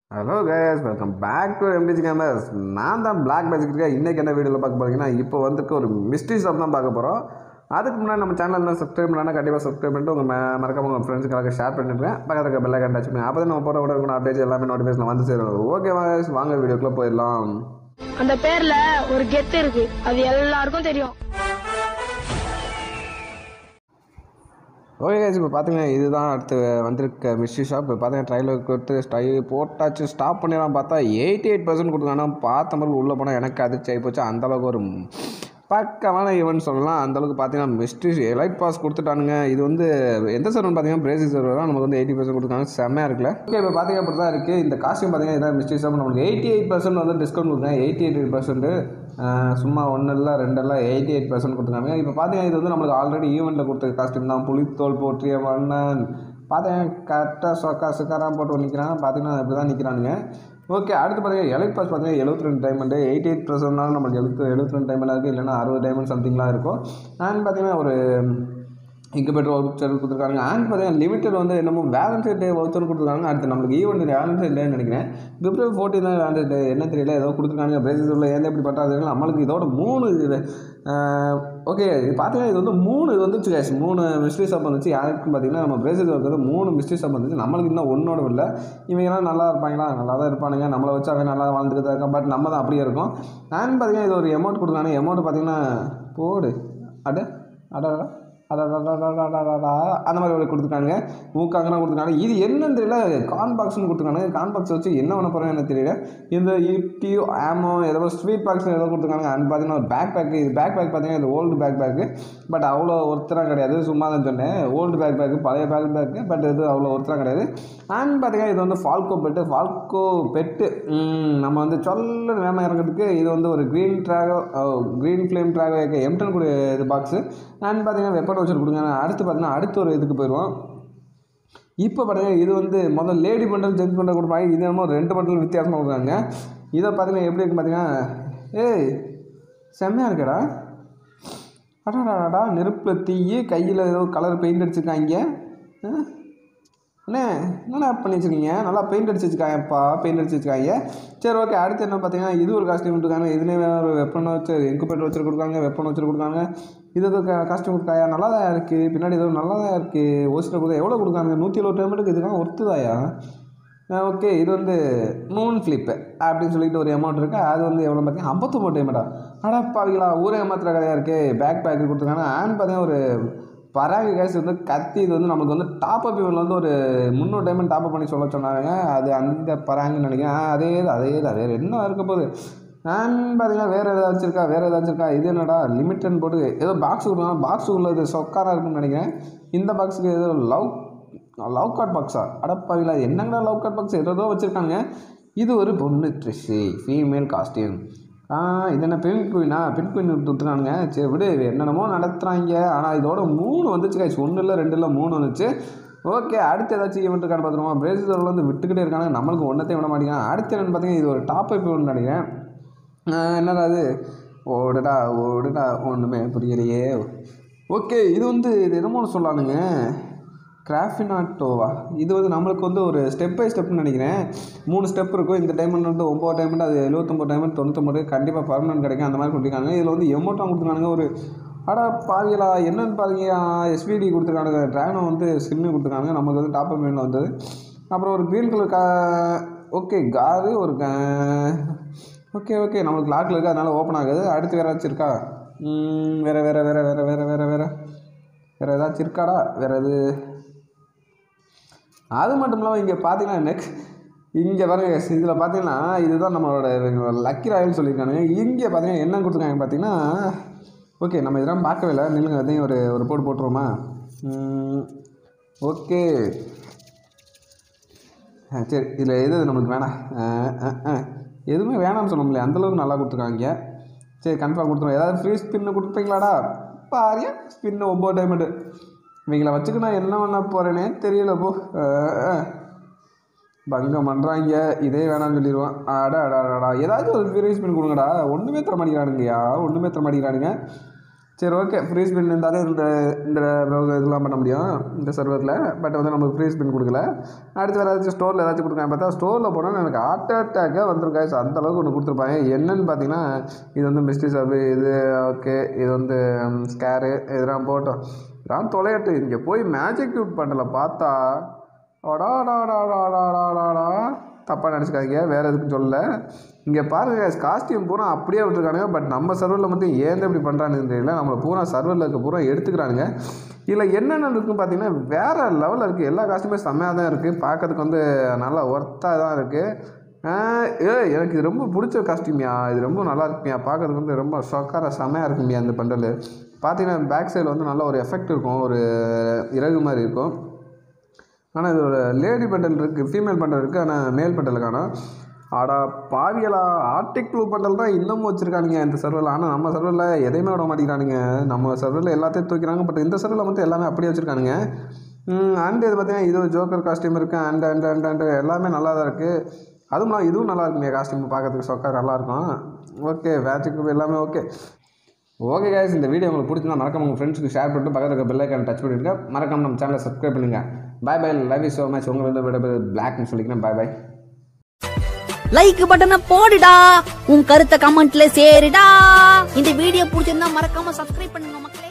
Hello guys welcome back to MBG gamers நான் தான் black பேசிக் இருக்கேன் இன்றைக்கி என்ன வீடியோவில் பார்க்க போகிறீங்கன்னா இப்போ வந்துட்டு ஒரு மிஸ்ட்ரி ஷாப் தான் பார்க்க போகிறோம் அதுக்கு முன்னாடி நம்ம சேனலில் சப்ஸ்கிரைப் பண்ணலாம் கண்டிப்பாக சப்ஸ்கிரைப் பண்ணிட்டு உங்கள் ம- மறக்காம உங்கள் ஃப்ரெண்ட்ஸுக்காக ஷேர் பண்ணிட்டுருக்கேன் பக்கத்தில் இருக்க பெல்லை கண்டாச்சு பண்ணி அப்போ தான் நம்ம போகிற கூட இருக்கணும் அப்டேட்ஸ் எல்லாமே நோட்டிஃபிகேஷன் வந்து சேரும் ஓகே guys, வாங்க வீடியோக்குள்ளே போயிடலாம் அந்த பேர்ல ஒரு கெத்து இருக்கு அது எல்லாருக்கும் தெரியும் ஓகே guys, இப்போ பார்த்தீங்கன்னா இதுதான் அடுத்து வந்திருக்க மிஸ்ட்ரி ஷாப் இப்போ பார்த்தீங்கன்னா ட்ரைலர் கொடுத்து ஸ்டை போட்டாச்சு ஸ்டாப் பண்ணிடலாம் பார்த்தா எயிட்டி எயிட் பர்சன்ட் கொடுத்தாங்கன்னா பார்த்த மாதிரி உள்ளே போனால் எனக்கு அதிர்ச்சி ஆகி போச்சு அந்தளவுக்கு ஒரு பக்கமான ஈவெண்ட் சொல்லலாம் அந்தளவுக்கு பார்த்தீங்கன்னா மிஸ்ட்ரி எலைட் பாஸ் கொடுத்துட்டானுங்க இது வந்து எந்த சர்வர் பார்த்தீங்கன்னா பிரேசில் சர்வர் தான் நமக்கு வந்து எயிட்டி பர்சன்ட் கொடுத்தாங்க செம்மையாக இருக்குல்ல ஓகே இப்போ பார்த்தீங்க அப்படி தான் இருக்குது இந்த காஸ்டியூம் பார்த்தீங்கன்னா இதான் மிஸ்ட்ரி ஷாப் நமக்கு எயிட்டி எயிட் பர்சன்ட் வந்து டிஸ்கவுண்ட் கொடுத்தாங்க எயிட்டி எயிட் பர்சன்ட்டு சும்மா ஒன்று இல்லை ரெண்டு இல்லை எயிட்டி எயிட் பர்சன்ட் கொடுத்துருக்காங்க இப்போ பார்த்தீங்கன்னா இது வந்து நம்மளுக்கு ஆல்ரெடி ஈவெண்ட்டில் கொடுத்த காஸ்டியூம் தான் புலித்தோல் போற்றிய மன்னன் பார்த்தீங்கன்னா கரெக்டாக சொக்கா சுக்காராக போட்டு நிற்கிறாங்க பார்த்தீங்கன்னா இப்படி தான் நிற்கிறானுங்க ஓகே அடுத்து பார்த்தீங்கன்னா எலைட் பாஸ் பார்த்தீங்கன்னா எழுபத்தி ரெண்டு டைமண்டு எயிட்டி எயிட் பர்சன்ட்னாலும் நம்மளுக்கு எழுபத்து எழுபத்தி ரெண்டு டைமண்டாக இருக்குது இல்லைன்னா அறுபது டைமண்ட் சம்திங்லாம் இருக்கும் அண்ட் பார்த்தீங்கன்னா ஒரு இன்குபேட்டர் வவுச்சர் கொடுத்துருக்காங்க அண்ட் பார்த்தீங்கன்னா லிமிட்டட் வந்து என்னமோ வேலண்டைன் டே வவுச்சர் கொடுத்துருக்காங்க அடுத்து நம்மளுக்கு ஈவெண்ட் வேலண்டைன் டேன்னு நினைக்கிறேன் பிப்ரவரி ஃபோர்டீன் தான் வேலண்டைன் டே என்ன தெரியல ஏதோ கொடுத்துருக்காங்க பிரேசில் ஏன் எப்படி பண்ணுறாங்க தெரியல நம்மளுக்கு இதோட மூணு ஓகே இது பார்த்தீங்கன்னா இது வந்து மூணு இது வந்துச்சு guys. மூணு மிஸ்ட்ரி ஷாப் வந்துச்சு யாருக்கும் பார்த்தீங்கன்னா நம்ம பிரேசில் இருக்கிறது மூணு மிஸ்ட்ரி ஷாப் வந்துச்சு நம்மளுக்கு இன்னும் ஒன்றோட இல்லை இவங்கெல்லாம் நல்லா இருப்பாங்களா நல்லா தான் இருப்பானுங்க நம்மளை வச்சு அவன் நல்லா வாழ்ந்துட்டு தான் இருக்கான் பட் நம்ம தான் அப்படியே இருக்கோம் அண்ட் பார்த்தீங்கன்னா இது ஒரு அமௌண்ட் கொடுக்குறாங்க அமௌண்ட் பார்த்தீங்கன்னா போடு அட அடடா அடடா அந்த மாதிரி ஒரு கொடுத்துருக்காங்க மூக்காங்கன்னா கொடுத்துருக்காங்க இது என்னன்னு தெரியல கான் பாக்ஸ்னு கொடுத்துருக்காங்க கான் பாக்ஸ் வச்சு என்ன பண்ண போகிறேன்னு எனக்கு தெரியல இந்த யூடியூ ஆமோ ஏதோ ஸ்வீட் பாக்ஸ் ஏதோ கொடுத்துருக்காங்க அண்ட் பார்த்தீங்கன்னா ஒரு பேக் பேக் இது பேக் பேக் பார்த்தீங்கன்னா இது ஓல்டு பேக் பேக்கு பட் அவ்வளோ ஒருத்தராக கிடையாது சும்மா தான் சொன்னேன் ஓல்டு பேக் பேக்கு பழைய பேக் பேக்கு பட் இது அவ்வளோ ஒருத்தராக கிடையாது அண்ட் பார்த்தீங்கன்னா இது வந்து ஃபால்கோ பெட்டு ஃபால்கோ பெட்டு நம்ம வந்து சொல்ல வேமா இறங்கிறதுக்கு இது வந்து ஒரு green Draco green flame Draco எம்டன் கூட இது பாக்ஸு அண்ட் பார்த்தீங்கன்னா வெப்பன் வச்சு கொடுங்க அடுத்து பார்த்தீங்கன்னா அடுத்த ஒரு இதுக்கு போயிடுவோம் இப்போ பார்த்தீங்கன்னா இது வந்து முதல்ல லேடி பண்டல் ஜென்ஸ் பண்டல் கொடுப்பாங்க இது என்னமோ ரெண்டு பண்டல் வித்தியாசமாக கொடுக்குறாங்க இதை பார்த்தீங்கன்னா எப்படி இருக்கு பார்த்தீங்கன்னா ஏய் செம்மையாக இருக்கடா அடாடாடா நெருப்பில் தீயி கையில் ஏதோ கலர் பெயிண்ட் அடிச்சிருக்காங்க ஆ? அண்ணே என்னண்ணா பண்ணி வச்சுருக்கீங்க நல்லா பெயிண்ட் அடிச்சு வச்சுருக்காங்கப்பா பெயிண்ட் அடிச்சு வச்சுருக்காங்க சரி ஓகே அடுத்து என்ன பார்த்தீங்கன்னா இது ஒரு காஸ்டியூம் இருக்காங்க இதுலேயே வேறு ஒரு வெப்பன் வச்சு இன்குபேட்டர் வச்சு கொடுக்காங்க வெப்பன் வச்சு கொடுக்காங்க இது ஏதோ காஸ்டியூம் கொடுக்காயா நல்லா தான் இருக்குது பின்னாடி ஏதோ நல்லா தான் இருக்குது ஓசியில் கொடுத்தா எவ்வளோ கொடுக்காங்க நூற்றி எழுபது டைமெண்ட்டுக்கு இதுக்காக ஒர்த்துதாயா ஓகே இது வந்து மூன் ஃப்ளிப்பு அப்படின்னு சொல்லிட்டு ஒரு அமௌண்ட் இருக்குது அது வந்து எவ்வளோ பார்த்தீங்கன்னா ஐம்பத்தொம்பது டைமெண்டா அடப்பாவிங்களா ஊரே ஏமாத்துற கதையாக இருக்குது பேக் பேக்கு கொடுத்துருக்காங்க அண்ட் பார்த்தீங்கன்னா ஒரு பராகு கேஸ் வந்து கத்தி இது வந்து நமக்கு வந்து டாப் அப் இவனில் வந்து ஒரு முந்நூறு டைமண்ட் டாப் அப் பண்ணி சொல்ல சொன்னாங்க அது அந்த பராங்குன்னு நினைக்கிறேன் ஆ, அதே இது அதே இது அதே இது. என்ன இருக்க போகுது அண்ட் பார்த்தீங்கன்னா வேறு ஏதாச்சும் இருக்கா வேறு ஏதாச்சும் இருக்கா இது என்னடா லிமிட்டன் போட்டு ஏதோ பாக்ஸ் கொடுக்கலாம் பாக்ஸ் உள்ளது சொக்காராக இருக்குன்னு நினைக்கிறேன் இந்த பாக்ஸுக்கு ஏதோ லவ் லவ் கார்ட் பாக்ஸா அடப்பாவில என்னங்கடா லவ் கார்ட் பாக்ஸ் ஏதோ வச்சுருக்காங்க இது ஒரு பொண்ணு ட்ரெஸ்ஸு ஃபீமேல் காஸ்டியூம் ஆ இது என்ன பெண் குயினா பெண் குயின் கொடுத்துருக்கானுங்க சரி விடு என்னென்னமோ நடத்துகிறாங்க ஆனால் இதோட மூணு வந்துச்சு guys ஒன்று இல்லை ரெண்டு இல்லை மூணு வந்துச்சு ஓகே அடுத்து ஏதாச்சும் ஈவெண்ட் இருக்கான்னு பார்த்துருவோம் பிரேசில் வந்து விட்டுக்கிட்டே இருக்காங்க நம்மளுக்கு ஒன்றத்தையும் விட மாட்டேங்கிறாங்க அடுத்து என்னென்னு பார்த்தீங்கன்னா இது ஒரு டாப் அப் ஈவெண்ட் நினைக்கிறேன் ஆ, என்னடா அது ஓடுடா ஓடுடா ஒன்றுமே புரியலையே ஓகே இது வந்து இது என்னமோ ஒன்று சொல்லானுங்க கிராஃபினாட்டோவா இது வந்து நம்மளுக்கு வந்து ஒரு ஸ்டெப் பை ஸ்டெப்னு நினைக்கிறேன் மூணு ஸ்டெப் இருக்கும் இந்த டைமண்ட் வந்து ஒம்பது டைமண்ட் அது எழுபத்தொம்பது டைமண்ட் தொண்ணூத்தொம்பது கண்டிப்பாக பர்மனன்ட் கிடைக்கும் அந்த மாதிரி கொடுத்துருக்காங்க இதில் வந்து எமௌண்ட்டாக கொடுத்துருக்கானுங்க ஒரு அடா பாருங்களா என்னன்னு பாருங்க எஸ்பிடி கொடுத்துருக்கானுங்க ட்ராகனை வந்து ஸ்கின்னு கொடுத்துருக்காங்க நமக்கு வந்து டாப் அப் வந்தது அப்புறம் ஒரு க்ரீன் கலர் கா ஓகே காரு ஒரு ஓகே ஓகே நம்மளுக்கு லாக்கில் இருக்குது அதனால் ஓப்பன் ஆகுது அடுத்து வேறு ஏதாச்சும் இருக்கா ம், வேற வேற வேற வேற வேற வேற வேற வேறு ஏதாச்சும் இருக்காடா வேறு எது அது மட்டும் இல்லாமல் இங்கே பார்த்தீங்கன்னா நெக்ஸ்ட் இங்கே பாருங்க இதில் பார்த்தீங்கன்னா இதுதான் நம்மளோட லக்கி ராயல்னு சொல்லியிருக்காங்க இங்கே பார்த்தீங்கன்னா என்ன கொடுத்துருக்காங்க பார்த்தீங்கன்னா ஓகே நம்ம இதெல்லாம் பார்க்கவே இல்லை நில்லுங்க அதையும் ஒரு ஒரு போட்டு போட்டுருவோமா ஓகே ஆ, சரி இதில் எது நமக்கு வேணாம் ஆ, ஆ, ஆ. எதுவுமே வேணாம்னு சொல்ல முடியல அந்தளவுக்கு நல்லா கொடுத்துருக்காங்க சரி கன்ஃபார்ம் கொடுத்துருவோம் ஏதாவது ஃப்ரீ ஸ்பின்னு கொடுப்பீங்களாடா பாரியா ஸ்பின்னு ஒம்பது டைமண்டு இவங்கள வச்சுக்க நான் என்ன பண்ண போகிறேனே தெரியல போ ஆ, ஆ. பங்கம் பண்ணுறாங்க இதே வேணாம்னு சொல்லிடுவான் அடா அடா அடா ஏதாச்சும் ஒரு ஃப்ரீ ஸ்பின் கொடுங்கடா ஒன்றுமே தர மாட்டேங்கிறானுங்கய்யா ஒன்றுமே தர மாட்டேங்கிறானுங்க சரி ஓகே ஃப்ரீ ஸ்பின் இருந்தாலும் இந்த இந்த browser இதெல்லாம் பண்ண முடியும் இந்த சர்வரில் பட் வந்து நமக்கு ஃப்ரீ ஸ்பின் கொடுக்கல அடுத்து வேறு ஏதாச்சும் ஸ்டோரில் ஏதாச்சும் கொடுக்காங்க பார்த்தா ஸ்டோரில் போனால் எனக்கு ஹார்ட் அட்டாக்கே வந்துடும் guys அந்த அளவுக்கு ஒன்று கொடுத்துருப்பாங்க என்னன்னு பார்த்தீங்கன்னா இது வந்து மிஸ்டி சர்வு இது ஓகே இது வந்து ஸ்கேரு இதெல்லாம் போட்டோம் இதெல்லாம் தொலையட்டு இங்கே போய் மேஜிக் க்யூப் பண்ணல பார்த்தா அடாடாடாடாடாடாடா தப்பாக நினச்சிக்காதீங்க வேறு எதுக்கும் சொல்லல இங்கே பாருங்க காஸ்டியூம் பூரா அப்படியே விட்டுருக்கானுங்க பட் நம்ம சர்வரில் மட்டும் ஏன் இப்படி பண்ணுறானுன்னு தெரியல நம்மளை பூரா சர்வரில் இருக்க பூரா எடுத்துக்கிறானுங்க இதில் என்னென்ன இருக்குன்னு பார்த்தீங்கன்னா வேறு லெவலில் இருக்குது எல்லா காஸ்டியூமே செம்மையாக தான் இருக்குது பார்க்கறதுக்கு வந்து நல்லா ஒர்த்தாக தான் இருக்குது ஏ எனக்கு இது ரொம்ப பிடிச்ச காஸ்டியூமியா இது ரொம்ப நல்லா இருக்குமியா பார்க்கறதுக்கு வந்து ரொம்ப சொக்கார செம்மையாக இருக்குமியா இந்த பண்டல் பார்த்தீங்கன்னா பேக் சைடில் வந்து நல்ல ஒரு எஃபெக்ட் இருக்கும் ஒரு இறகு மாதிரி இருக்கும் ஆனால் இது ஒரு லேடி பண்டல் இருக்குது ஃபீமேல் பண்டல் இருக்குது ஆனால் மேல் பண்டல் காணோம் ஆடா பாவியலா ஆர்டிக் ப்ளூ பண்டல் தான் இன்னமும் வச்சுருக்கானுங்க இந்த சர்வரில் ஆனால் நம்ம சர்வரில் எதையுமே விட மாட்டேங்கிறானுங்க நம்ம சர்வரில் எல்லாத்தையும் தூக்கிறாங்க பட் இந்த சர்வரில் மட்டும் எல்லாமே அப்படியே வச்சுருக்கானுங்க அண்ட் இது பார்த்தீங்கன்னா இது ஒரு ஜோக்கர் காஸ்டியூம் இருக்குது அண்ட் அண்ட் அண்ட் அண்ட் எல்லாமே நல்லா தான் இருக்குது அதுவும் நான் இதுவும் நல்லா இருக்குங்க காஸ்டியூம் பார்க்கறதுக்கு சொக்கா நல்லாயிருக்கும் ஓகே மேட்சுக்கு எல்லாமே ஓகே ஓகே guys இந்த வீடியோ உங்களுக்கு பிடிச்சிருந்தா மறக்காம உங்கள் ஃப்ரெண்ட்ஸுக்கு ஷேர் பண்ணிட்டு பக்கத்தில் இருக்க பெல் ஐக்கான் டச் பண்ணிடுங்க மறக்காம நம்ம சேனலை சப்ஸ்கிரைப் பண்ணுங்கள் bye bye love you so much உங்களை விட பிளாக்னு சொல்லிக்கிறேன் பை பை லைக் பட்டனை போடுடா உன் கருத்தை கமெண்ட்ல சேருடா இந்த வீடியோ பிடிச்சிருந்தா மறக்காம சப்ஸ்கிரைப் பண்ணுங்க மக்களே